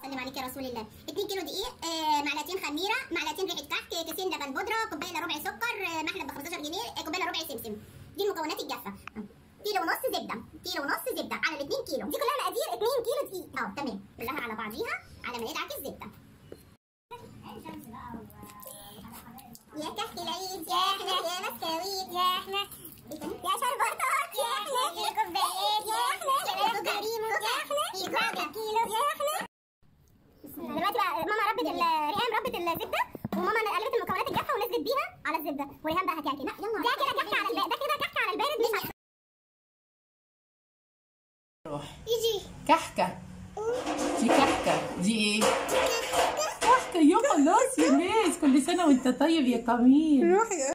سلم عليك يا رسول الله 2 كيلو دقيق آه، معلقتين خميره معلقتين ريحه كحك كيسين لبن بودره كوبايه الا ربع سكر آه، محلب ب 15 جنيه آه، كوبايه الا ربع سمسم دي المكونات الجافه كيلو ونص زبده كيلو ونص زبده على ال 2 كيلو دي كلها مقادير 2 كيلو دقيق اه تمام كلها على بعضيها على ما يدعك الزبده يا كحك العيد يا احنا يا مسكويت يا احنا يا شربطات يا احنا يا كوبايات يا احنا يا كريمو يا احنا يا كوب الكيلو يا احنا دلوقتي بقى ماما ربت ال- ريهام ربت الزبده وماما قلبت المكونات الجافه ونزلت بيها على الزبده وريهام بقى هتعجن لا يلا ده كده كحك على البارد ده كده كحك على البارد مش على روح يجي كحكة دي كحكة دي ايه؟ كحكة يا خلاص يا ناس كل سنة وانت طيب يا كميل روحي